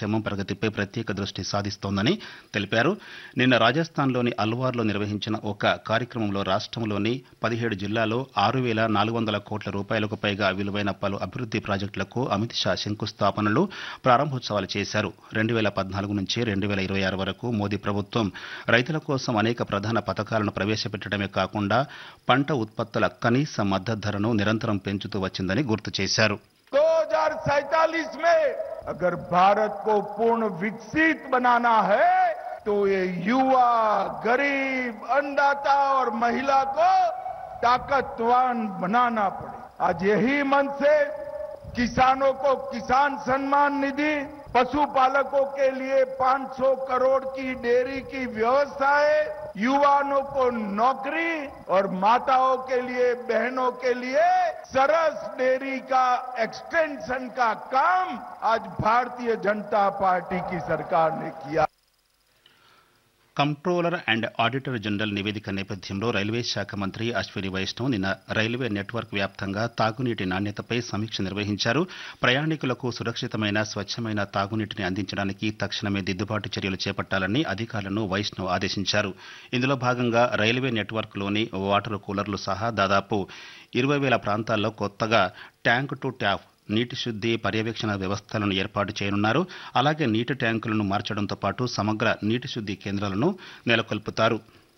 సంక్షేమం ప్రగతిపై ప్రత్యేక దృష్టి సాధిస్తోందని తెలిపారు నిన్న రాజస్థాన్లోని అల్వార్లో నిర్వహించిన ఒక కార్యక్రమంలో రాష్ట్రంలోని పదిహేడు జిల్లాల్లో ఆరు వేల నాలుగు వందల కోట్ల రూపాయలకు పైగా విలువైన పలు అభివృద్ది ప్రాజెక్టులకు అమిత్ షా శంకుస్థాపనలు ప్రారంభోత్సవాలు చేశారు రెండు వేల పద్నాలుగు నుంచి రెండు వేల ఇరవై ఆరు వరకు మోదీ ప్రభుత్వం రైతుల కోసం అనేక ప్రధాన పథకాలను ప్రవేశపెట్టడమే కాకుండా పంట ఉత్పత్తుల కనీస మద్దతు ధరను నిరంతరం పెంచుతూ వచ్చిందని గుర్తు చేశారు 2047 में अगर भारत को पूर्ण विकसित बनाना है तो ये युवा गरीब अन्नदाता और महिला को ताकतवान बनाना पड़े आज यही मन से किसानों को किसान सम्मान निधि पशुपालकों के लिए 500 करोड़ की डेयरी की व्यवस्था है युवाओं को नौकरी और माताओं के लिए बहनों के लिए सरस डेयरी का एक्सटेंशन का काम आज भारतीय जनता पार्टी की सरकार ने किया కంట్రోలర్ అండ్ ఆడిటర్ జనరల్ నివేదిక నేపథ్యంలో రైల్వే శాఖ మంత్రి అశ్విని వైష్ణవ్ నిన్న రైల్వే నెట్వర్క్ వ్యాప్తంగా తాగునీటి నాణ్యతపై సమీక్ష నిర్వహించారు ప్రయాణికులకు సురక్షితమైన స్వచ్ఛమైన తాగునీటిని అందించడానికి తక్షణమే దిద్దుబాటు చర్యలు చేపట్టాలని అధికారులను వైష్ణవ్ ఆదేశించారు ఇందులో భాగంగా రైల్వే నెట్వర్క్లోని వాటర్ కూలర్లు సహా దాదాపు ఇరవై వేల ప్రాంతాల్లో కొత్తగా ట్యాంక్ టు ట్యాప్ నీటి శుద్ధి పర్యవేక్షణ వ్యవస్థలను ఏర్పాటు చేయనున్నారు అలాగే నీటి ట్యాంకులను మార్చడంతో పాటు సమగ్ర నీటి శుద్ధి కేంద్రాలను నెలకొల్పుతారు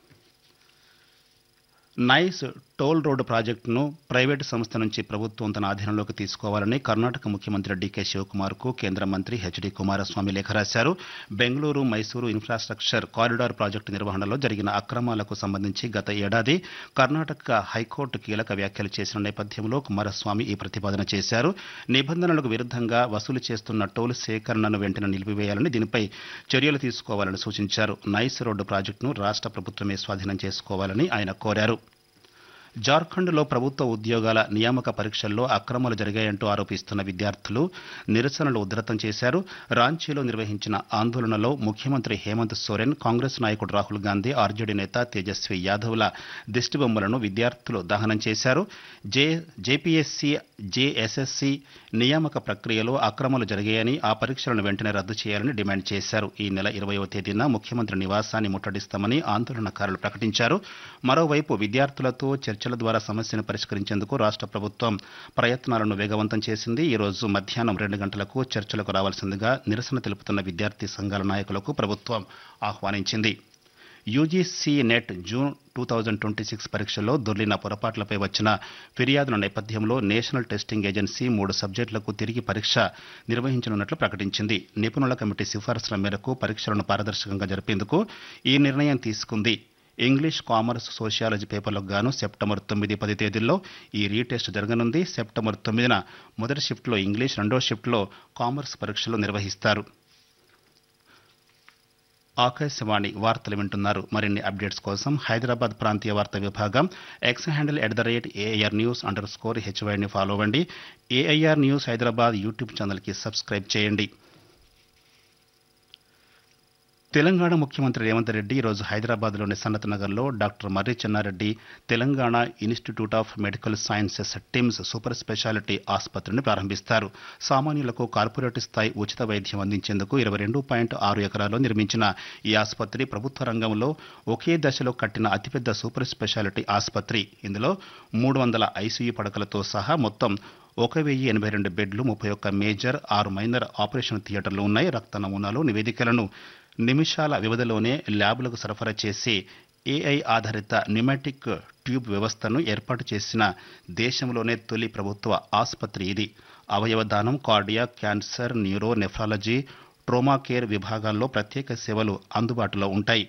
నైస్ టోల్ రోడ్డు ప్రాజెక్టును ప్రైవేటు సంస్థ నుంచి ప్రభుత్వం తన ఆధీనంలోకి తీసుకోవాలని కర్ణాటక ముఖ్యమంత్రి డీకే శివకుమార్కు కేంద్ర మంత్రి హెచ్డి కుమారస్వామి లేఖ రాశారు Bengaluru Mysuru infrastructure corridor project నిర్వహణలో జరిగిన అక్రమాలకు సంబంధించి గత ఏడాది కర్ణాటక హైకోర్టు కీలక వ్యాఖ్యలు చేసిన నేపథ్యంలో కుమారస్వామి ఈ ప్రతిపాదన చేశారు నిబంధనలకు విరుద్ధంగా వసూలు చేస్తున్న టోల్ సేకరణను వెంటనే నిలిపివేయాలని దీనిపై చర్యలు తీసుకోవాలని సూచించారు నైస్ రోడ్డు ప్రాజెక్టును రాష్ట్ర ప్రభుత్వమే స్వాధీనం చేసుకోవాలని ఆయన కోరారు జార్ఖండ్లో ప్రభుత్వ ఉద్యోగాల నియామక పరీక్షల్లో అక్రమాలు జరిగాయంటూ ఆరోపిస్తున్న విద్యార్థులు నిరసనలు ఉధృతం చేశారు రాంచీలో నిర్వహించిన ఆందోళనలో ముఖ్యమంత్రి హేమంత్ సోరెన్ కాంగ్రెస్ నాయకుడు రాహుల్ గాంధీ ఆర్జేడీ నేత తేజస్వి యాదవ్ల దిష్టిబొమ్మలను విద్యార్థులు దహనం చేశారు జే జేపీఎస్సీ జేఎస్ఎస్సీ నియామక ప్రక్రియలో అక్రమాలు జరిగాయని ఆ పరీక్షలను వెంటనే రద్దు చేయాలని డిమాండ్ చేశారు ఈ నెల ఇరవయవ తేదీన ముఖ్యమంత్రి నివాసాన్ని ముట్టడిస్తామని ఆందోళనకారులు ప్రకటించారు మరోవైపు విద్యార్థులతో చర్చల ద్వారా సమస్యను పరిష్కరించేందుకు రాష్ట్ర ప్రభుత్వం ప్రయత్నాలను వేగవంతం చేసింది ఈ రోజు మధ్యాహ్నం రెండు గంటలకు చర్చలకు రావాల్సిందిగా నిరసన తెలుపుతున్న విద్యార్థి సంఘాల నాయకులకు ప్రభుత్వం ఆహ్వానించింది UGC NET June two thousand twenty six పరీక్షల్లో దొర్లిన పొరపాట్లపై వచ్చిన ఫిర్యాదుల నేపథ్యంలో నేషనల్ టెస్టింగ్ ఏజెన్సీ మూడు సబ్జెక్టులకు తిరిగి పరీక్ష నిర్వహించనున్నట్లు ప్రకటించింది నిపుణుల కమిటీ సిఫారసుల మేరకు పరీక్షలను పారదర్శకంగా జరిపేందుకు ఈ నిర్ణయం తీసుకుంది ఇంగ్లీష్ కామర్స్ సోషియాలజీ పేపర్లకు గాను సెప్టెంబర్ తొమ్మిది పది తేదీల్లో ఈ రీటెస్ట్ జరగనుంది సెప్టెంబర్ తొమ్మిదిన మొదటి షిఫ్ట్లో ఇంగ్లీష్ రెండో షిఫ్ట్లో కామర్స్ పరీక్షలు నిర్వహిస్తారు ఆకాశవాణి వార్తలు వింటున్నారు మరిన్ని అప్డేట్స్ కోసం హైదరాబాద్ ప్రాంతీయ వార్తా విభాగం X handle at the rate AIR news underscore హెచ్వైని ఫాలో అవ్వండి ఏఐఆర్ న్యూస్ హైదరాబాద్ యూట్యూబ్ ఛానల్కి సబ్స్క్రైబ్ చేయండి తెలంగాణ ముఖ్యమంత్రి రేవంత్ రెడ్డి ఈరోజు హైదరాబాద్లోని సన్నత్ నగర్లో doctor Marri Chenna Reddy Telangana institute of medical sciences TIMS super speciality ఆసుపత్రిని ప్రారంభిస్తారు సామాన్యులకు కార్పొరేట్ స్థాయి ఉచిత వైద్యం అందించేందుకు ఇరవై రెండు పాయింట్ ఆరు ఎకరాల్లో నిర్మించిన ఈ ఆసుపత్రి ప్రభుత్వ రంగంలో ఒకే దశలో కట్టిన అతిపెద్ద సూపర్ స్పెషాలిటీ ఆసుపత్రి ఇందులో మూడు వందల ఐసీయూ పడకలతో సహా మొత్తం ఒక వెయ్యి ఎనభై రెండు బెడ్లు ముప్పై ఒక్క మేజర్ ఆరు మైనర్ ఆపరేషన్ థియేటర్లు ఉన్నాయి రక్త నమూనాలు నివేదికలను నిమిషాల వ్యవధిలోనే ల్యాబ్లకు సరఫరా చేసి ఏఐ ఆధారిత న్యూమాటిక్ ట్యూబ్ వ్యవస్థను ఏర్పాటు చేసిన దేశంలోనే తొలి ప్రభుత్వ ఆసుపత్రి ఇది అవయవ దానం cardia cancer neuro nephrology trauma care విభాగాల్లో ప్రత్యేక సేవలు అందుబాటులో ఉంటాయి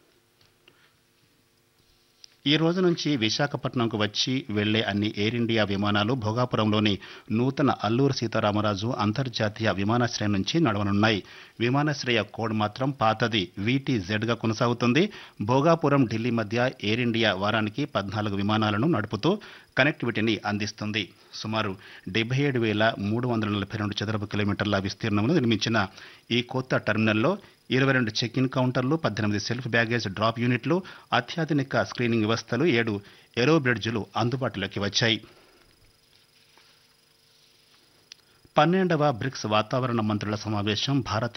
ఈ రోజు నుంచి విశాఖపట్నంకు వచ్చి వెళ్లే అన్ని ఎయిర్ ఇండియా విమానాలు భోగాపురంలోని నూతన అల్లూరు సీతారామరాజు అంతర్జాతీయ విమానాశ్రయం నుంచి నడవనున్నాయి విమానాశ్రయ కోడ్ మాత్రం పాతది వీటీజెడ్ గా కొనసాగుతుంది భోగాపురం ఢిల్లీ మధ్య ఎయిర్ ఇండియా వారానికి పద్నాలుగు విమానాలను నడుపుతూ కనెక్టివిటీని అందిస్తుంది సుమారు డెబ్బై ఏడు వేల మూడు వందల నలభై రెండు చదరపు కిలోమీటర్ల విస్తీర్ణంలో నిర్మించిన ఈ కొత్త టెర్మినల్లో ఇరవై రెండు చెక్ ఇన్ కౌంటర్లు పద్దెనిమిది సెల్ఫ్ బ్యాగేజ్ డ్రాప్ యూనిట్లు అత్యాధునిక స్క్రీనింగ్ వ్యవస్థలు ఏడు ఏరో బ్రిడ్జ్లు అందుబాటులోకి వచ్చాయి పన్నెండవ బ్రిక్స్ వాతావరణ మంత్రుల సమావేశం భారత్